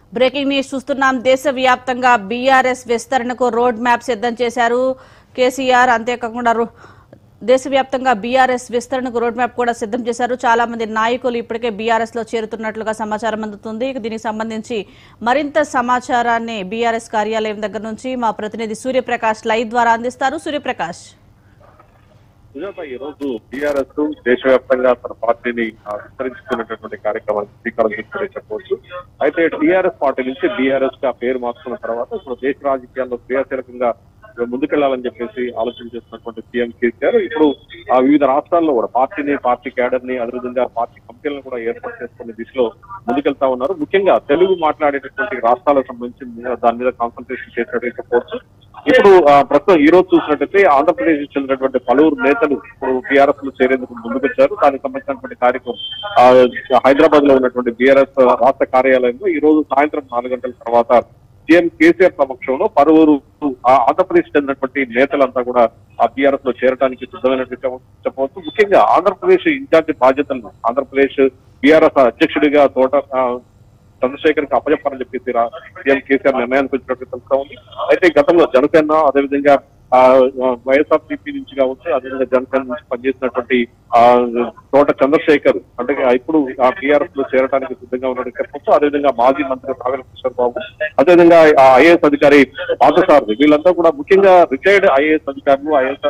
breaking news చూస్తున్నాం దేశవ్యాప్తంగా BRS విస్తరణకు రోడ్ మ్యాప్ సిద్ధం చేశారు కేసీఆర్ అంతేకాకుండా రో- దేశవ్యాప్తంగా బీఆర్ఎస్ విస్తరణకు రోడ్ మ్యాప్ కూడా సిద్ధం చేశారు చాలా మంది నాయకులు ఇప్పటికే బీఆర్ఎస్ లో చేరుతున్నట్లుగా సమాచారం అందుతుంది ఇక దీనికి సంబంధించి మరింత సమాచారాన్ని బీఆర్ఎస్ కార్యాలయం దగ్గర నుంచి మా ప్రతినిధి సూర్యప్రకాష్ లైవ్ ద్వారా అందిస్తారు సూర్యప్రకాష్ సుజాత ఈ రోజు టీఆర్ఎస్ దేశవ్యాప్తంగా తన పార్టీని ఆ, విస్తరించుకున్నటువంటి కార్యక్రమానికి శ్రీకారం చుట్టుకునే చెప్పవచ్చు అయితే టీఆర్ఎస్ పార్టీ నుంచి బీఆర్ఎస్ గా పేరు మార్చుకున్న తర్వాత ఇప్పుడు దేశ రాజకీయాల్లో క్రియాశీలకంగా ముందుకెళ్లాలని చెప్పేసి ఆలోచన చేస్తున్నటువంటి సీఎం కేసీఆర్ ఇప్పుడు ఆ వివిధ రాష్ట్రాల్లో కూడా పార్టీని పార్టీ క్యాడర్ ని అదేవిధంగా పార్టీ కంపెనీలను కూడా ఏర్పాటు చేసుకునే దిశలో ముందుకెళ్తా ఉన్నారు ముఖ్యంగా తెలుగు మాట్లాడేటటువంటి రాష్ట్రాలకు సంబంధించి దాని మీద కాన్సన్ట్రేషన్ చేసినట్టు చెప్పవచ్చు ఇప్పుడు ఆ, ప్రస్తుతం ఈ రోజు చూసినట్టయితే ఆంధ్రప్రదేశ్ కి చెందినటువంటి పలువురు నేతలు ఇప్పుడు బీఆర్ఎస్ లో చేరేందుకు ముందుకొచ్చారు దానికి సంబంధించినటువంటి కార్యక్రమం ఆ, హైదరాబాద్ లో ఉన్నటువంటి బీఆర్ఎస్ రాష్ట్ర కార్యాలయంలో ఈ రోజు సాయంత్రం నాలుగు గంటల తర్వాత సీఎం కేసీఆర్ సమక్షంలో పలువురు ఆ, ఆంధ్రప్రదేశ్ చెందినటువంటి నేతలంతా కూడా ఆ బీఆర్ఎస్ లో చేరడానికి సిద్ధమైనట్టు చెప్ప- చెప్పవచ్చు ముఖ్యంగా ఆంధ్రప్రదేశ్ ఇన్ఛార్జి బాధ్యతలను ఆంధ్రప్రదేశ్ బీఆర్ఎస్ అధ్యక్షుడిగా తోట ఆ, చంద్రశేఖర్ కి అప్పచెప్పాలని చెప్పేసి రా- సీఎం కేసీఆర్ నిర్ణయానికి వచ్చినట్టు తెలుస్తా ఉంది అయితే గతంలో జనసేన అదేవిధంగా ఆ వైఎస్ఆర్ సిపి నుంచి కావచ్చు అదేవిధంగా జనసేన నుంచి పనిచేసినటువంటి ఆ తోట చంద్రశేఖర్ అంటే ఇప్పుడు ఆ టీఆర్ఎస్ లో చేరడానికి సిద్ధంగా ఉన్నట్టు చెప్పవచ్చు అదేవిధంగా మాజీ మంత్రి నాగల కిషోర్ బాబు అదేవిధంగా ఆ ఐఏఎస్ అధికారి పార్థసారథి వీళ్ళంతా కూడా ముఖ్యంగా రిటైర్డ్ ఐఏఎస్ అధికారులు ఐఏఎస్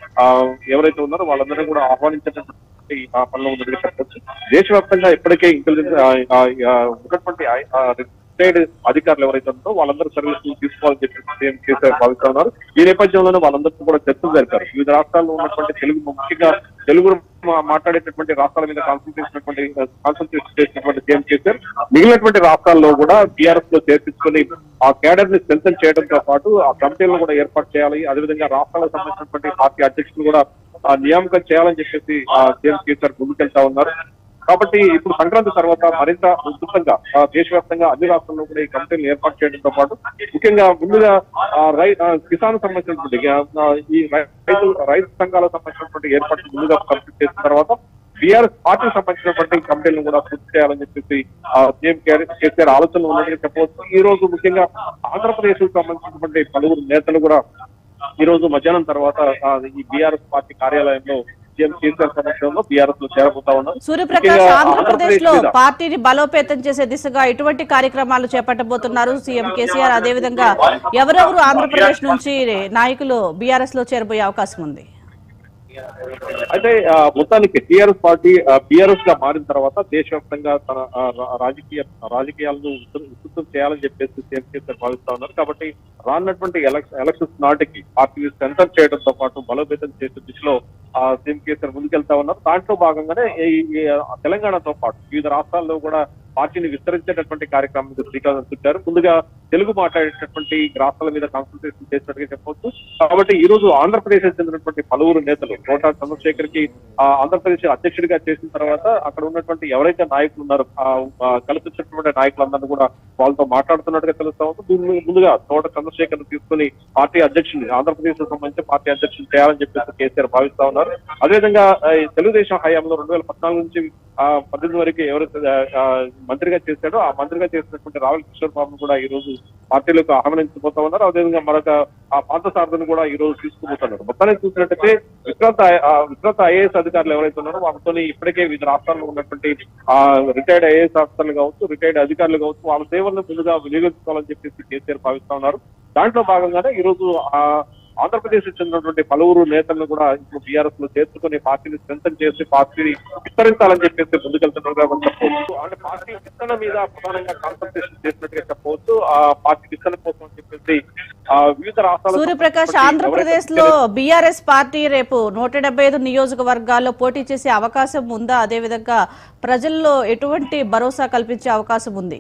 ఎవరైతే ఉన్నారో వాళ్ళందరూ కూడా ఆహ్వానించినటువంటి ఆ పనిలో ఉన్నట్టు చెప్పవచ్చు దేశవ్యాప్తంగా ఇప్పటికే ఇంటెలిజెన్స్ ఉన్నటువంటి రిటైర్డ్ అధికారులు ఎవరైతే ఉన్నారో వాళ్ళందరూ సర్వీస్ తీసుకోవాలని చెప్పి సీఎం కేసీఆర్ భావిస్తా ఉన్నారు ఈ నేపథ్యంలోనే వాళ్ళందరితో కూడా చర్చలు జరిపారు వివిధ రాష్ట్రాల్లో ఉన్నటువంటి తెలుగు ముఖ్యంగా తెలుగు మా- మాట్లాడేటటువంటి రాష్ట్రాల మీద కాన్సన్ట్రేషన్ కాన్సన్ట్రేషన్ చేసినటువంటి సీఎం కేసీఆర్ మిగిలినటువంటి రాష్ట్రాల్లో కూడా బీఆర్ఎస్ లో చేర్పించుకొని ఆ కేడర్ ని స్ట్రెంథన్ చేయడంతో పాటు ఆ కమిటీలను కూడా ఏర్పాటు చేయాలి అదేవిధంగా రాష్ట్రాలకు సంబంధించినటువంటి పార్టీ అధ్యక్షులు కూడా ఆ నియామకం చేయాలని చెప్పేసి ఆ సీఎం కేసీఆర్ ముందుకెళ్తా ఉన్నారు కాబట్టి ఇప్పుడు సంక్రాంతి తర్వాత మరింత ఉధృతంగా ఆ, దేశవ్యాప్తంగా అన్ని రాష్ట్రాల్లో కూడా ఈ కమిటీలు ఏర్పాటు చేయడంతో పాటు ముఖ్యంగా ముందుగా ఆ, రై ఆ, కిసాన్ సంబంధించినటువంటి ఆ, ఈ రైతు రైతు సంఘాలకు సంబంధించినటువంటి ఏర్పాట్లు ముందుగా కంప్లీట్ చేసిన తర్వాత బీఆర్ఎస్ పార్టీకి సంబంధించినటువంటి కమిటీలను కూడా పూర్తి చేయాలని చెప్పేసి ఆ, సీఎం కేర్- కేసీఆర్ ఆలోచనలు ఉన్నట్టుగా చెప్పవచ్చు ఈ రోజు ముఖ్యంగా ఆంధ్రప్రదేశ్ కు సంబంధించినటువంటి పలువురు నేతలు కూడా ఈ రోజు మధ్యాహ్నం తర్వాత ఆ, ఈ బీఆర్ఎస్ పార్టీ కార్యాలయంలో సీఎం కేసీఆర్ సమక్షంలో బీఆర్ఎస్ లో చేరబోతా ఉన్నారు సూర్యప్రకాష్ ముఖ్యంగా ఆంధ్రప్రదేశ్ లో మీద పార్టీని బలోపేతం చేసే దిశగా ఎటువంటి కార్యక్రమాలు చేపట్టబోతున్నారు సీఎం కేసీఆర్ అదేవిధంగా ఎవరెవరు ఆంధ్రప్రదేశ్ నుంచి నాయకులు బీఆర్ఎస్ లో చేరబోయే అవకాశం ఉంది అయితే ఆ, మొత్తానికి టీఆర్ఎస్ పార్టీ బీఆర్ఎస్ గా మారిన తర్వాత దేశవ్యాప్తంగా తన ఆ, రా- రాజకీయ రాజకీయాలను విస్తృ- విస్తృతం చేయాలని చెప్పేసి సీఎం కేసీఆర్ భావిస్తా ఉన్నారు కాబట్టి రానున్నటువంటి ఎలక్- ఎలక్షన్స్ నాటికి పార్టీని స్ట్రెంథన్ చేయడంతో పాటు బలోపేతం చేసే దిశలో ఆ, సీఎం కేసీఆర్ ముందుకెళ్తా ఉన్నారు దాంట్లో భాగంగానే ఈ- ఈ తెలంగాణతో పాటు వివిధ రాష్ట్రాల్లో కూడా పార్టీని విస్తరించేటటువంటి కార్యక్రమానికి శ్రీకారం చుట్టారు ముందుగా తెలుగు మాట్లాడేటటువంటి రాష్ట్రాల మీద కాన్సన్ట్రేషన్ చేసినట్టుగా చెప్పవచ్చు కాబట్టి ఈ రోజు ఆంధ్రప్రదేశ్ చెందినటువంటి పలువురు నేతలు కోటా చంద్రశేఖర్ కి ఆ, ఆంధ్రప్రదేశ్ అధ్యక్షుడిగా చేసిన తర్వాత అక్కడ ఉన్నటువంటి ఎవరైతే నాయకులు ఉన్నారో ఆ, ఆ, కలిసి వచ్చినటువంటి నాయకులందరినీ కూడా వాళ్ళతో మాట్లాడుతున్నట్టుగా తెలుస్తా ఉంది దీని మీద ముందుగా తోట చంద్రశేఖర్ తీసుకుని పార్టీ అధ్యక్షుడిని ఆంధ్రప్రదేశ్ కు సంబంధించి పార్టీ అధ్యక్షుడు చేయాలని చెప్పేసి కేసీఆర్ భావిస్తా ఉన్నారు అదేవిధంగా ఆ, ఈ తెలుగుదేశం హయాంలో రెండు వేల పద్నాలుగు నుంచి ఆ, పద్దెనిమిది వరకు ఎవరైతే ఆ, ఆ, మంత్రిగా చేశాడో ఆ మంత్రిగా చేసినటువంటి రావుల కిషోర్ బాబు కూడా ఈ రోజు పార్టీలకు ఆహ్వానించబోతా ఉన్నారు అదేవిధంగా మరొక ఆ పాత సారథిని కూడా ఈ రోజు తీసుకుపోతున్నారు మొత్తానికి చూసినట్టయితే విశ్రాంత ఆ, విశ్రాంత ఐఏఎస్ అధికారులు ఎవరైతే ఉన్నారో వాళ్ళతో ఇప్పటికే వివిధ రాష్ట్రాల్లో ఉన్నటువంటి ఆ రిటైర్డ్ ఐఏఎస్ ఆఫీసర్లు కావచ్చు రిటైర్డ్ అధికారులు కావచ్చు వాళ్ళ సేవలను ముందుగా వినియోగించుకోవాలని చెప్పేసి కేసీఆర్ భావిస్తా ఉన్నారు దాంట్లో భాగంగానే ఈ రోజు ఆ ఆంధ్రప్రదేశ్ చెందినటువంటి పలువురు నేతలను కూడా ఇప్పుడు బీఆర్ఎస్ లో చేర్చుకుని పార్టీని స్ట్రెంథన్ చేసి పార్టీని విస్తరించాలని చెప్పేసి ముందుకెళ్తున్నారు కాబట్టి చెప్పవచ్చు అంటే పార్టీ విస్తరణ మీద ప్రధానంగా కాన్సన్ట్రేషన్ చేసినట్టుగా చెప్పవచ్చు ఆ పార్టీ విస్తరణ కోసం అని చెప్పేసి ఆ వివిధ రాష్ట్రాల సూర్యప్రకాష్ ఆంధ్రప్రదేశ్ లో బీఆర్ఎస్ పార్టీ రేపు నూట డెబ్బై ఐదు నియోజకవర్గాల్లో పోటీ చేసే అవకాశం ఉందా అదేవిధంగా ప్రజల్లో ఎటువంటి భరోసా కల్పించే అవకాశం ఉంది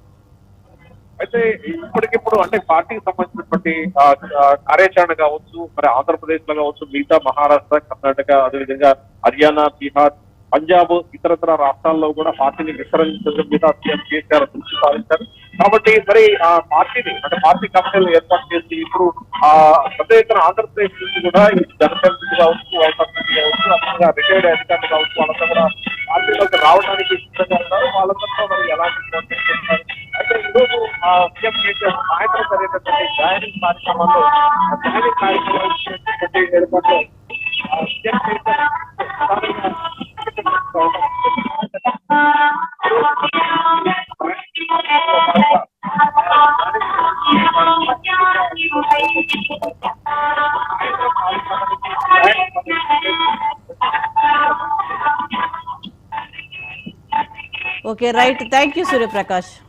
అయితే ఇప్పటికిప్పుడు అంటే పార్టీకి సంబంధించినటువంటి ఆ, ఆ, కార్యాచరణ కావచ్చు మరి ఆంధ్రప్రదేశ్ లో కావచ్చు మిగతా మహారాష్ట్ర కర్ణాటక అదేవిధంగా హర్యానా బీహార్ పంజాబ్ ఇతరతర రాష్ట్రాల్లో కూడా పార్టీని విస్తరించడం మీద సీఎం కేసీఆర్ దృష్టి సారించారు కాబట్టి మరి ఆ పార్టీని అంటే పార్టీ కమిటీలు ఏర్పాటు చేసి ఇప్పుడు ఆ పెద్ద ఎత్తున ఆంధ్రప్రదేశ్ నుంచి కూడా ఈ జనసేన నుంచి కావచ్చు వైఎస్ఆర్ నుంచి కావచ్చు అదేవిధంగా రిటైర్డ్ అధికారులు కావచ్చు వాళ్ళంతా కూడా పార్టీలోకి రావడానికి సిద్ధంగా ఉన్నారు వాళ్ళందరితో మరి ఎలాంటి కోఆర్డినేషన్ చేస్తున్నారు అయితే ఈ ఈరోజు ఆ, సీఎం కేసీఆర్ సాయంత్రం జరిగేటటువంటి జాయినింగ్ కార్యక్రమంలో ఆ జాయినింగ్ కార్యక్రమాలు చేసేటటువంటి ఏర్పాట్లు ఆ, సీఎం కేసీఆర్ ప్రధానంగా okay right thank you Suryaprakash